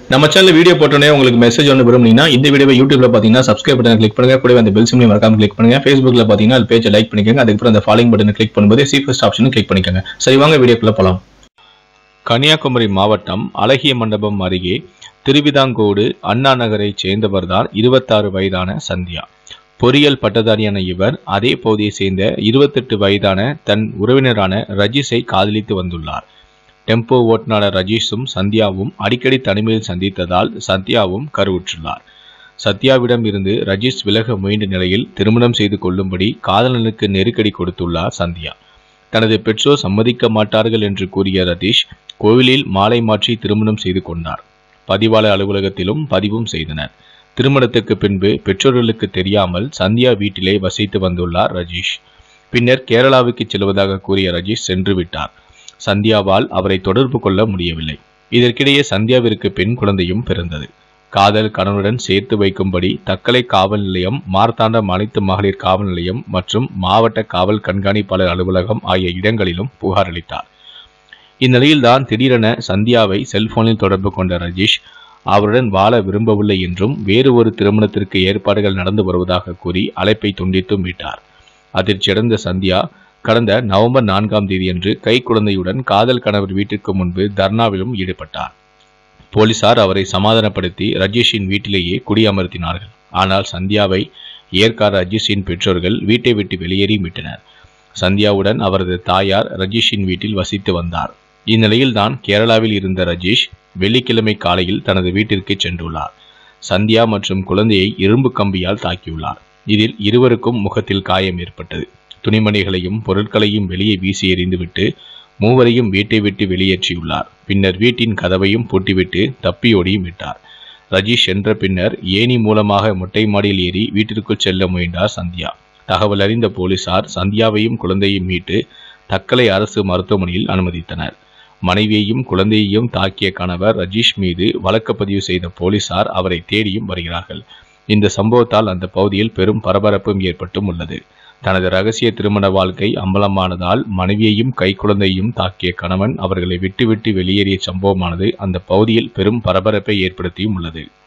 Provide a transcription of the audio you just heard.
நம்ம channel video போட்டோன்னே உங்களுக்கு மெசேஜ் ஒன்று விரும்புனீங்கன்னா இந்த வீடியோவை யூடியூப்ல பார்த்தீங்கன்னா சப்ஸ்கிரைப் பட்டன் கிளிக் பண்ணுங்க கூடவே அந்த பெல் சிம்லையும் மறக்காம கிளிக் பண்ணுங்க ஃபேஸ்புக்ல பார்த்தீங்கன்னா அது பேஜை லைக் பண்ணிக்கோங்க அதுக்கப்புறம் அந்த ஃபாலோயிங் பட்டனை கிளிக் பண்ணும்போது சி ஃபர்ஸ்ட் ஆப்ஷனும் கிளிக் பண்ணிக்கோங்க சரி வாங்க வீடியோக்குள்ள போலாம் கன்னியாகுமரி மாவட்டம் அழகிய மண்டபம் அருகே திருவிதாங்கோடு அண்ணா நகரைச் சேர்ந்தவர்தான் இருபத்தாறு வயதான சந்தியா பொறியியல் பட்டதாரியான இவர் அதே பகுதியை சேர்ந்த இருபத்தெட்டு வயதான தன் உறவினரான ரஜீஷை காதலித்து வந்துள்ளார் டெம்போ ஓட்டுநர் ரஜீஷும் சந்தியாவும் அடிக்கடி தனிமையில் சந்தித்ததால் சத்யாவும் கருவுற்றுள்ளார் சத்யாவிடம் இருந்து ரஜீஷ் விலக முயன்ற நிலையில் திருமணம் செய்து கொள்ளும்படி காதலனுக்கு நெருக்கடி கொடுத்துள்ளார் சந்தியா தனது பெற்றோர் சம்மதிக்க மாட்டார்கள் என்று கூறிய ரதீஷ் கோவிலில் மாலை மாற்றி திருமணம் செய்து கொண்டார் பதிவாளர் அலுவலகத்திலும் பதிவும் செய்தனர் திருமணத்துக்கு பின்பு பெற்றோர்களுக்கு தெரியாமல் சந்தியா வீட்டிலே வசித்து வந்துள்ளார் ரஜீஷ் பின்னர் கேரளாவுக்கு செல்வதாக கூறிய ரஜீஷ் சென்று விட்டார் சந்தியாவால் அவரை தொடர்பு கொள்ள முடியவில்லை இதற்கிடையே சந்தியாவிற்கு பெண் குழந்தையும் பிறந்தது காதல் கணவனுடன் சேர்த்து வைக்கும்படி தக்கலை காவல் நிலையம் மார்த்தாண்டம் அனைத்து மகளிர் காவல் நிலையம் மற்றும் மாவட்ட காவல் கண்காணிப்பாளர் அலுவலகம் ஆகிய இடங்களிலும் புகார் அளித்தார் இந்நிலையில்தான் திடீரென சந்தியாவை செல்போனில் தொடர்பு கொண்ட ரஜீஷ் அவருடன் வாழ விரும்பவில்லை என்றும் வேறு ஒரு திருமணத்திற்கு ஏற்பாடுகள் நடந்து வருவதாக கூறி அழைப்பை துண்டித்தும் விட்டார் அதிர்ச்சியடைந்த சந்தியா கடந்த நவம்பர் நான்காம் தேதியன்று கை குழந்தையுடன் காதல் கணவர் வீட்டிற்கு முன்பு தர்ணாவிலும் ஈடுபட்டார் போலீசார் அவரை சமாதானப்படுத்தி ரஜீஷின் வீட்டிலேயே குடியமர்த்தினார்கள் ஆனால் சந்தியாவை ஏற்கார ரஜீஷின் பெற்றோர்கள் வீட்டை விட்டு வெளியேறி விட்டனர் சந்தியாவுடன் அவரது தாயார் ரஜீஷின் வீட்டில் வசித்து வந்தார் இந்நிலையில்தான் கேரளாவில் இருந்த ரஜீஷ் வெள்ளிக்கிழமை காலையில் தனது வீட்டிற்கு சென்றுள்ளார் சந்தியா மற்றும் குழந்தையை இரும்பு கம்பியால் தாக்கியுள்ளார் இதில் இருவருக்கும் முகத்தில் காயம் ஏற்பட்டது துணிமணிகளையும் பொருட்களையும் வெளியே வீசி எறிந்துவிட்டு மூவரையும் வீட்டை விட்டு வெளியேற்றியுள்ளார் பின்னர் வீட்டின் கதவையும் பூட்டிவிட்டு தப்பியோடியும் விட்டார் ரஜீஷ் சென்ற பின்னர் ஏணி மூலமாக மொட்டை மாடியில் ஏறி வீட்டிற்குள் செல்ல முயன்றார் சந்தியா தகவல் அறிந்த போலீசார் சந்தியாவையும் குழந்தையும் மீட்டு தக்கலை அரசு மருத்துவமனையில் அனுமதித்தனர் மனைவியையும் குழந்தையையும் தாக்கிய கணவர் ரஜீஷ் மீது வழக்கு பதிவு செய்த போலீசார் அவரை தேடியும் வருகிறார்கள் இந்த சம்பவத்தால் அந்த பகுதியில் பெரும் பரபரப்பும் ஏற்பட்டும் உள்ளது தனது ரகசிய திருமண வாழ்க்கை அம்பலமானதால் மனைவியையும் கைக்குழந்தையும் தாக்கிய கணவன் அவர்களை விட்டுவிட்டு வெளியேறிய சம்பவமானது அந்த பகுதியில் பெரும் பரபரப்பை ஏற்படுத்தியும் உள்ளது